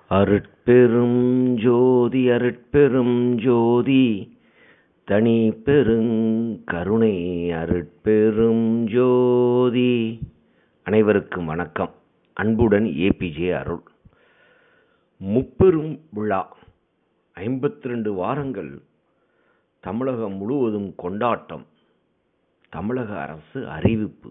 அருட்பெரும் ஜோதி அருட்பெரும் ஜோதி தனி பெருங் கருணை அருட்பெரும் ஜோதி அனைவருக்கும் வணக்கம் அன்புடன் ஏபிஜே அருள் முப்பெரும் விழா ஐம்பத்தி ரெண்டு வாரங்கள் தமிழகம் முழுவதும் கொண்டாட்டம் தமிழக அரசு அறிவிப்பு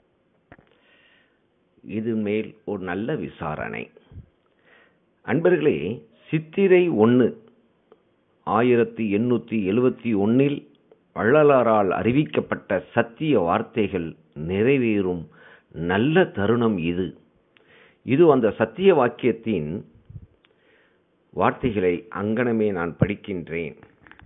இது மேல் ஒரு நல்ல விசாரணை அன்பர்களே சித்திரை ஒன்று ஆயிரத்தி எண்ணூற்றி எழுவத்தி ஒன்னில் வள்ளலாரால் அறிவிக்கப்பட்ட சத்திய வார்த்தைகள் நிறைவேறும் நல்ல தருணம் இது இது அந்த சத்திய வாக்கியத்தின் வார்த்தைகளை அங்கனமே நான் படிக்கின்றேன்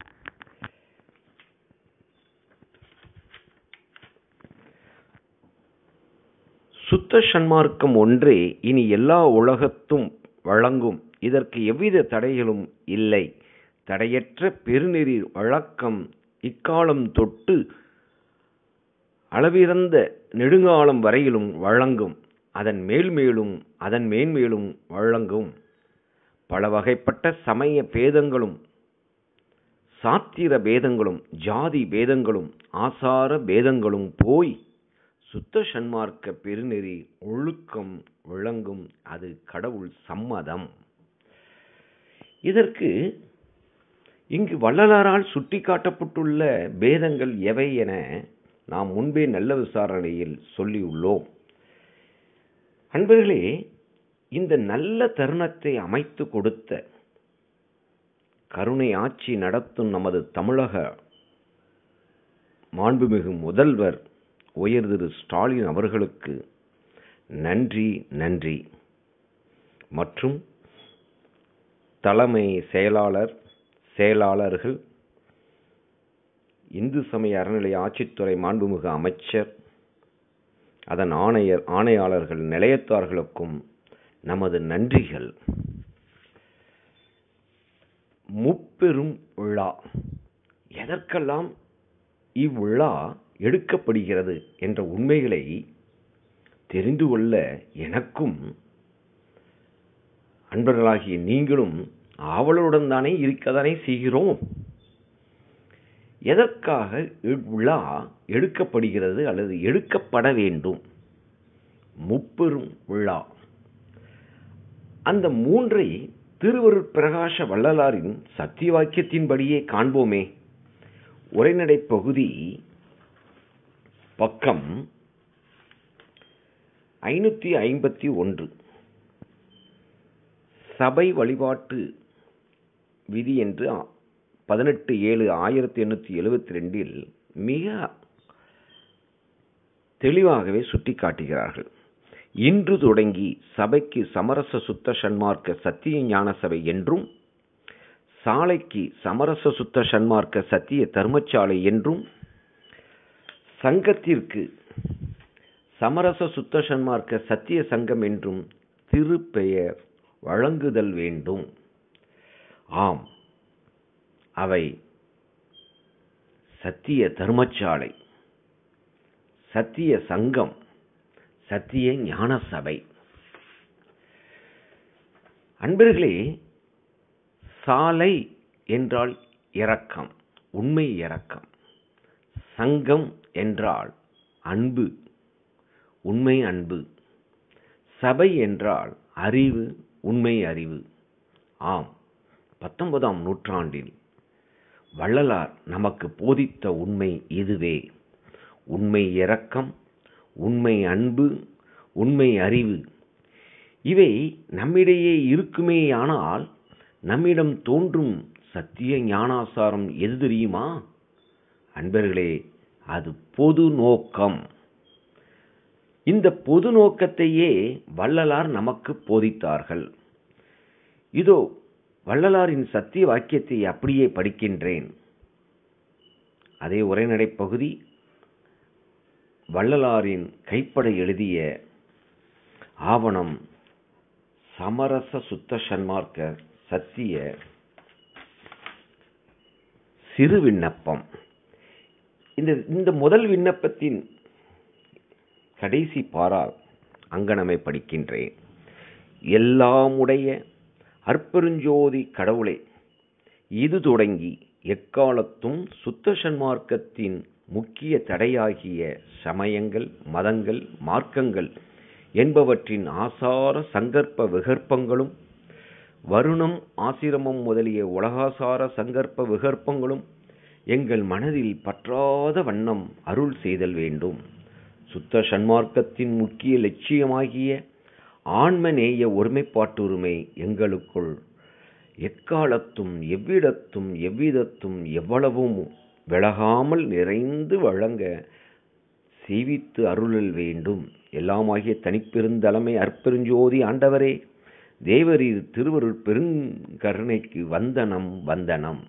சுத்த சன்மார்க்கம் ஒன்றே இனி எல்லா உலகத்தும் வழங்கும் இதற்கு எவ்வித தடைகளும் இல்லை தடையற்ற பெருநெறி வழக்கம் இக்காலம் தொட்டு அளவிறந்த நெடுங்காலம் வரையிலும் வழங்கும் அதன் மேல்மேலும் அதன் மேன்மேலும் வழங்கும் பல வகைப்பட்ட சமய பேதங்களும் சாத்திர பேதங்களும் ஜாதி பேதங்களும் ஆசார பேதங்களும் போய் சுத்த சன்மார்க்க பெருநெறி ஒழுக்கம் விளங்கும் அது கடவுள் சம்மதம் இதற்கு இங்கு வள்ளலாரால் சுட்டிக்காட்டப்பட்டுள்ள பேதங்கள் எவை என நாம் முன்பே நல்ல விசாரணையில் சொல்லியுள்ளோம் அன்பர்களே இந்த நல்ல தருணத்தை அமைத்து கொடுத்த கருணை ஆட்சி நடத்தும் நமது தமிழக மாண்புமிகு முதல்வர் உயர் திரு ஸ்டாலின் அவர்களுக்கு நன்றி நன்றி மற்றும் தலைமை செயலாளர் செயலாளர்கள் இந்து சமய அறநிலைய ஆட்சித்துறை மாண்புமிகு அமைச்சர் அதன் ஆணையர் ஆணையாளர்கள் நிலையத்தார்களுக்கும் நமது நன்றிகள் முப்பெரும் விழா எதற்கெல்லாம் இவ்விழா எடுக்கப்படுகிறது என்ற உண்மைகளை தெரிந்து கொள்ள எனக்கும் அன்பர்களாகிய நீங்களும் ஆவலுடன் தானே இருக்கத்தானே செய்கிறோம் எதற்காக இவ்விழா எடுக்கப்படுகிறது அல்லது எடுக்கப்பட வேண்டும் முப்பெரும் விழா அந்த மூன்றை திருவருட் பிரகாச வள்ளலாரின் சத்திய வாக்கியத்தின்படியே காண்போமே உரைநடை பகுதி பக்கம் ஐநூற்றி ஐம்பத்தி ஒன்று சபை வழிபாட்டு விதி என்று பதினெட்டு ஏழு ஆயிரத்தி எண்ணூற்றி எழுபத்தி ரெண்டில் மிக தெளிவாகவே சுட்டிக்காட்டுகிறார்கள் இன்று தொடங்கி சபைக்கு சமரச சுத்த சன்மார்க்க சத்திய ஞான சபை என்றும் சாலைக்கு சமரச சுத்த சன்மார்க்க சத்திய தர்மசாலை என்றும் சங்கத்திற்கு சமரச சுத்த சன்மார்க்க சத்திய சங்கம் என்றும் திருப்பெயர் வழங்குதல் வேண்டும் ஆம் அவை சத்திய தர்மசாலை சத்திய சங்கம் சத்திய ஞான சபை அன்பர்களே சாலை என்றால் இரக்கம் உண்மை இரக்கம் சங்கம் என்றால் அன்பு உண்மை அன்பு சபை என்றால் அறிவு உண்மை அறிவு ஆம் பத்தொன்பதாம் நூற்றாண்டில் வள்ளலார் நமக்கு போதித்த உண்மை இதுவே உண்மை இரக்கம் உண்மை அன்பு உண்மை அறிவு இவை நம்மிடையே இருக்குமேயானால் நம்மிடம் தோன்றும் சத்திய ஞானாசாரம் எது தெரியுமா அன்பர்களே அது பொது நோக்கம் இந்த பொது நோக்கத்தையே வள்ளலார் நமக்கு போதித்தார்கள் இதோ வள்ளலாரின் சத்திய வாக்கியத்தை அப்படியே படிக்கின்றேன் அதே உரைநடை பகுதி வள்ளலாரின் கைப்பட எழுதிய ஆவணம் சமரச சுத்த சன்மார்க்க சத்திய சிறு விண்ணப்பம் இந்த இந்த முதல் விண்ணப்பத்தின் கடைசி பாரால் அங்கனமை படிக்கின்றேன் எல்லாமுடைய அற்பெருஞ்சோதி கடவுளே இது தொடங்கி எக்காலத்தும் சுத்த சன்மார்க்கத்தின் முக்கிய தடையாகிய சமயங்கள் மதங்கள் மார்க்கங்கள் என்பவற்றின் ஆசார சங்கற்ப விகற்பங்களும் வருணம் ஆசிரமம் முதலிய உலகாசார சங்கற்ப விகற்பங்களும் எங்கள் மனதில் பற்றாத வண்ணம் அருள் செய்தல் வேண்டும் சுத்த சன்மார்க்கத்தின் முக்கிய லட்சியமாகிய ஆன்மநேய ஒருமைப்பாட்டுரிமை எங்களுக்குள் எக்காலத்தும் எவ்விடத்தும் எவ்விதத்தும் எவ்வளவும் விலகாமல் நிறைந்து வழங்க செய்வித்து அருளல் வேண்டும் எல்லாமாகிய தனிப்பெருந்தலைமை அற்பெருஞ்சோதி ஆண்டவரே தேவரீர் திருவருள் பெருங்கருணைக்கு வந்தனம் வந்தனம்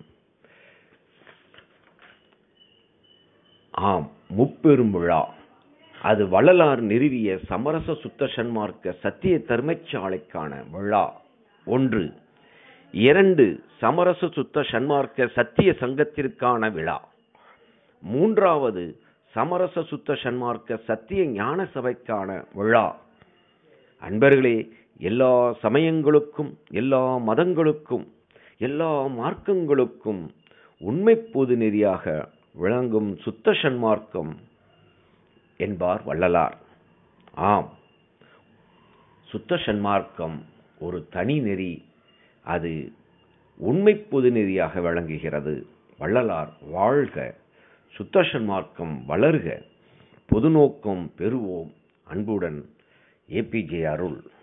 ஆம் முப்பெரும் விழா அது வள்ளலார் நிறுவிய சமரச சுத்த சன்மார்க்க சத்திய தர்மச்சாலைக்கான விழா ஒன்று இரண்டு சமரச சுத்த சன்மார்க்க சத்திய சங்கத்திற்கான விழா மூன்றாவது சமரச சுத்த சன்மார்க்க சத்திய ஞான சபைக்கான விழா அன்பர்களே எல்லா சமயங்களுக்கும் எல்லா மதங்களுக்கும் எல்லா மார்க்கங்களுக்கும் உண்மை பொது நெறியாக விளங்கும் சுத்த சன்மார்க்கம் என்பார் வள்ளலார் ஆம் சுத்த சன்மார்க்கம் ஒரு தனி நெறி அது உண்மை பொது நெறியாக விளங்குகிறது வள்ளலார் வாழ்க சுத்த சன்மார்க்கம் வளர்க பொதுநோக்கம் பெறுவோம் அன்புடன் ஏபிஜே அருள்